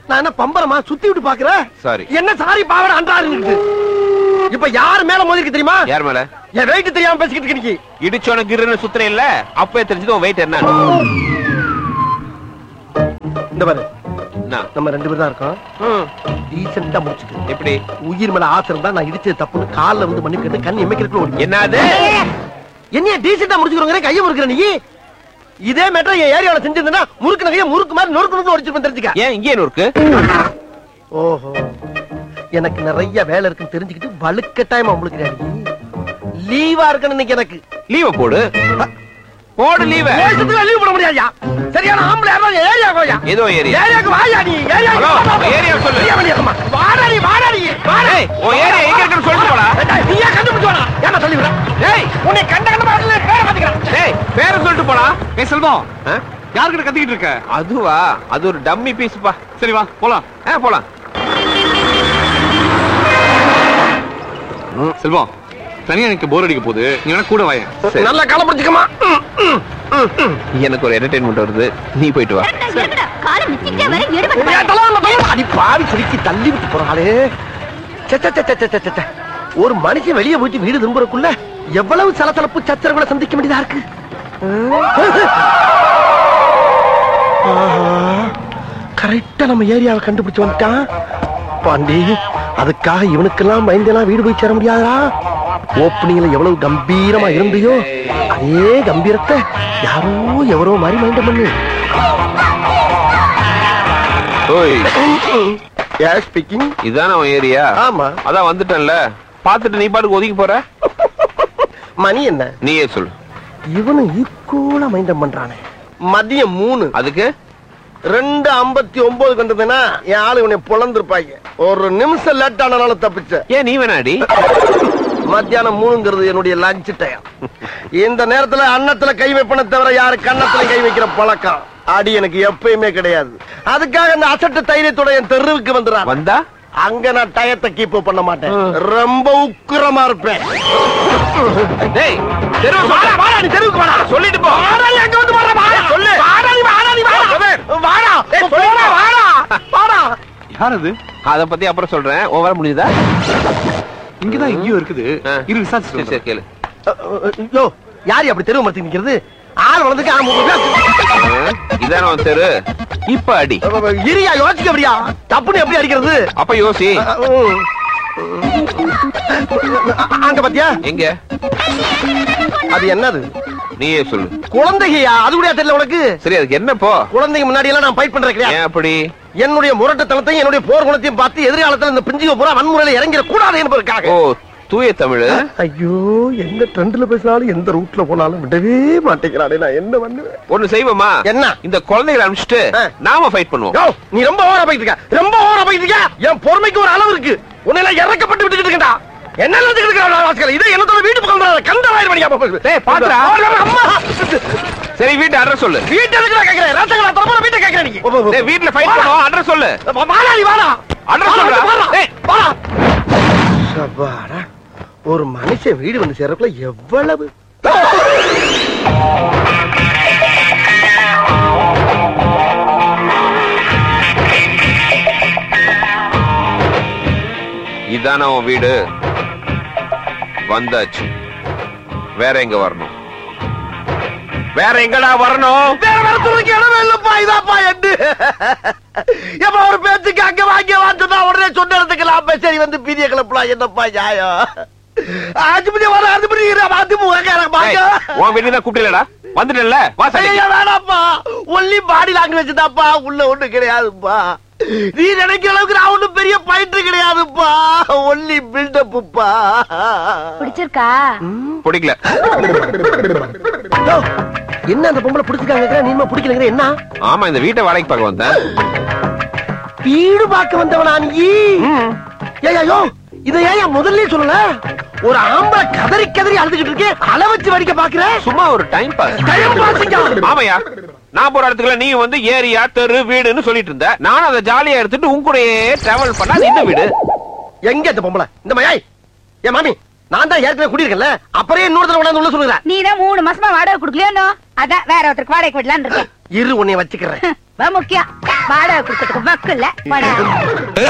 நான் என்ன பம்பரமா சுத்தி விட்டு பாக்குறேன் Sorry. என்ன சாரி பாவட அன்றாரு இப்ப யார் மேல மோதிருக்கு தெரியுமா யார் மேல என் வெயிட் தெரியாம பேசிக்கிட்டு இருக்க நீ இடிச்சோன கிருன்னு சுத்துறேன் இல்ல அப்பவே தெரிஞ்சது உன் வெயிட் என்ன இந்த பாரு என்ன? நம்ம ரெண்டு பேரும் தான் இருக்கோம் ம், டீசெண்டா முடிச்சுட்டு எப்படி உயிர் மேல ஆசை இருந்தா நான் இடிச்சது தப்புன்னு கால்ல வந்து மன்னிப்பு கேட்டு கண் எமைக்கிறதுக்குள்ள ஓடி என்னது என்னைய டீசெண்டா முடிச்சுக்கிறோங்க கையை முறுக்கிற நீ இதே மேட்டர் என் ஏரியாவுல செஞ்சிருந்தா முறுக்கு நகைய முறுக்கு மாதிரி நொறுக்கு நொறுக்கு ஒடிச்சிருப்பேன் தெரிஞ்சுக்க ஏன் இங்கே இருக்கு ஓஹோ எனக்கு நிறைய வேலை இருக்குன்னு தெரிஞ்சுக்கிட்டு வலுக்கட்டாயமா உங்களுக்கு லீவா இருக்கணும் இன்னைக்கு எனக்கு லீவ போடு போடு லீவ லீவ் போட முடியாதுயா சரியான ஆம்பளை யாரா ஏரியா கோயா ஏதோ ஏரியா ஏரியாக்கு வாயா நீ ஏரியா ஹலோ, ஏரியா சொல்லு. வாடா நீ வாடா நீ வாடா ஏய், உன் ஏரியா எங்க இருக்குன்னு சொல்லிட்டு போடா. ஏய், நீயே கண்டுபிடிச்சு வாடா ஏன்னா சொல்லி விட டேய் உன்னை கண்ட கண்ட பாடல பேரை பாத்துக்கிறேன் டேய் பேர சொல்லிட்டு போடா ஏய் செல்வம் ஆ? யார்கிட்ட கத்திக்கிட்டு இருக்க அதுவா அது ஒரு டம்மி பீஸ்ப்பா சரி வா போலாம் ஆ போலாம் செல்வம் தனியா எனக்கு போர் அடிக்க போகுது நீ வேணா கூட வாயேன் சரி. நல்லா காலம் பிடிச்சுக்கமா எனக்கு ஒரு என்டர்டைன்மெண்ட் வருது நீ போயிட்டு வா காலை மிச்சிக்கிட்டே வர எடுபட்டு அடி பாவி சிரிக்கி தள்ளி விட்டு போறாளே சே, சே, சே, சே, சே, சே, சே. ஒரு மனுஷன் வெளியே போயிட்டு வீடு திரும்புறக்குள்ள எவ்வளவு சலசலப்பு சச்சரவுகளை சந்திக்க வேண்டியதா இருக்கு கரெக்டா நம்ம ஏரியாவை கண்டுபிடிச்சு வந்துட்டான் பாண்டி அதுக்காக இவனுக்கெல்லாம் பயந்தெல்லாம் வீடு போய் சேர முடியாதா ஓப்பனிங்ல எவ்வளவு கம்பீரமா இருந்தியோ அதே கம்பீரத்தை யாரோ எவரோ மாதிரி மைண்ட பண்ணு ஓய் யார் ஸ்பீக்கிங் இதான உன் ஏரியா ஆமா அதான் வந்துட்டேன்ல பாத்துட்டு நீ பாட்டுக்கு ஒதுக்கி போற மணி என்ன நீயே சொல்லு இவனு ஈக்குவலா மைண்டம் பண்றானே மதியம் மூணு அதுக்கு ரெண்டு ஐம்பத்தி ஒன்பது கண்டதுன்னா என் ஆளு இவனை பொழந்திருப்பாங்க ஒரு நிமிஷம் லேட் ஆனனால தப்பிச்ச ஏன் நீ வேணாடி மத்தியானம் மூணுங்கிறது என்னுடைய லஞ்ச் டைம் இந்த நேரத்துல அன்னத்துல கை வைப்பன தவிர யாரு கன்னத்துல கை வைக்கிற பழக்கம் அடி எனக்கு எப்பயுமே கிடையாது அதுக்காக அந்த அசட்டு தைரியத்தோட என் தெருவுக்கு வந்துடுறான் வந்தா அங்க நான் டயத்தை கீப் பண்ண மாட்டேன் ரொம்ப உக்கிரமா இருப்பேன் டேய் தெருவு வாடா, வாடா, நீ தெருவுக்கு வாடா. சொல்லிட்டு போ வாடா, நீ அங்க வந்து வாடா, வாடா. சொல்லு. வாடா, நீ வாடா, நீ வாடா. கபீர். வாடா. ஏய், போடா, சொல்லிட்டு போ. வாடா. வாடா. யார் அது அத பத்தி அப்புறம் சொல்றேன் உன் வர முடியுதா இங்கதான் எங்கேயோ இருக்குது ஆ. இரு சரி விசாரிச்சு சரி கேளு யோ, யாரு அப்படி தெருவு மரத்தி நிக்கிறது ஆள் வளர்ந்துக்கு ஆ, முப்பது பேர். ஆ, இதான உன் தெரு இப்ப அடி இரியா யோசிக்க அப்படியா தப்புன்னு எப்படி அடிக்கிறது அப்ப யோசி அ, ம். அ- அங்க பாத்தியா எங்க அது என்னது நீயே சொல்லு குழந்தையா அது கூட தெரியல உனக்கு சரி அதுக்கு என்ன போ குழந்தைங்க முன்னாடி எல்லாம் நான் ஃபைட் பண்றேன் கிடையாது ஏன் அப்படி என்னுடைய முரட்டுத்தனத்தையும் என்னுடைய போர் குணத்தையும் பார்த்து எதிர்காலத்துல இந்த பிஞ்சுக பூரா வன்முறையில இறங்கிட கூடாது என்பதற்காக ஓ தூய தமிழ் ஐயோ எந்த ட்ரெண்ட்ல பேசினாலும் எந்த ரூட்ல போனாலும் விடவே மாட்டேங்கிறானே நான் என்ன பண்ணுவேன் ஒண்ணு செய்வோமா என்ன இந்த குழந்தைகளை அனுப்பிச்சிட்டு ஆ. நாம ஃபைட் பண்ணுவோம் யோ, நீ ரொம்ப ஓவரா போயிட்டு இருக்க ரொம்ப ஓவரா போயிட்டு இருக்க என் பொறுமைக்கு ஒரு அளவு இருக்கு உன்னை எல்லாம் இறக்கப்பட்டு விட்டுக்கிட்டு இருக்கா என்ன நினைச்சுக்கிட்டு இருக்கா வாசகர் இதை என்னத்தோட வீட்டு பக்கம் வராத. கந்தவாயிரம் மணியா டேய், பாத்துடா. அம்மா சரி வீட்டு அட்ரஸ் சொல்லு வீட்டை எதுக்கு நான் கேட்கிறேன் ரசங்களா தரப்போற வீட்டை கேட்கிறேன் நீ டேய் வீட்ல ஃபைட் பண்ணுவோம் அட்ரஸ் சொல்லு வாடா நீ வாடா அட்ரஸ் சொல்றா வாடா, டேய் வாடா சபாடா ஒரு மனுஷன் வீடு வந்து சேர்றதுக்குள்ள எவ்வளவு இதான உன் வீடு வந்தாச்சு வேற எங்க வரணும் வேற எங்கடா வரணும் வேற வரத்துக்கு இடமே இல்லப்பா இதாப்பா எட்டு எப்ப ஒரு பேச்சுக்கு அங்க வாங்க வாட்டுனா உடனே சொன்ன இடத்துக்கு நான் சரி வந்து பீதிய கிளப்பலாம் என்னப்பா நியாயம் ஆஜிபதி வர ஆஜிபதி அதிமுக பாக்க ஏய், உன் வீட்டுக்கு தான் கூப்பிடலடா வந்துட்டல வா சரி ஐயா வேணாப்பா ஒன்லி பாடி லாங்குவேஜ் தான்ப்பா உள்ள ஒண்ணு கிடையாதுப்பா நீ நினைக்கிற அளவுக்கு நான் ஒண்ணும் பெரிய பயிற்று கிடையாதுப்பா ஒன்லி பில்டப்புப்பா பிடிச்சிருக்கா பிடிக்கல என்ன அந்த பொம்பளை பிடிச்சிருக்காங்க நீமா பிடிக்கலங்கிற என்ன ஆமா இந்த வீட்டை வாடகைக்கு பார்க்க வந்தேன் வீடு பார்க்க வந்தவனா நீ ஏய்யோ இதை ஏன் முதல்ல சொல்லல ஒரு ஆம்பளை கதறி கதறி அழுதுகிட்டு இருக்கேன் அள வச்சு வடிக்க பாக்குற சும்மா ஒரு டைம் பாஸ் டைம் பாசிங்க ஆமாயா நான் போற இடத்துக்குள்ள நீ வந்து ஏரியா தெரு வீடுன்னு சொல்லிட்டு இருந்த நானும் அதை ஜாலியா எடுத்துட்டு உன் கூடயே டிராவல் பண்ணா அது இந்த வீடு எங்க இந்த பொம்பளை இந்த மயாய் ஏ மாமி நான் தான் ஏற்கனவே குடியிருக்கேன்ல அப்புறம் இன்னொரு தடவை கொண்டாந்து உள்ள சொல்லுறேன் நீ தான் மூணு மாசமா வாடகை கொடுக்கலையோ அதான் வேற ஒருத்தருக்கு வாடகை விடலான்னு இருக்கேன் இரு உன்னை வச்சுக்கிறேன் வா முக்கியம் வாடகை கொடுக்கறதுக்கு வக்கு இல்ல வாடகை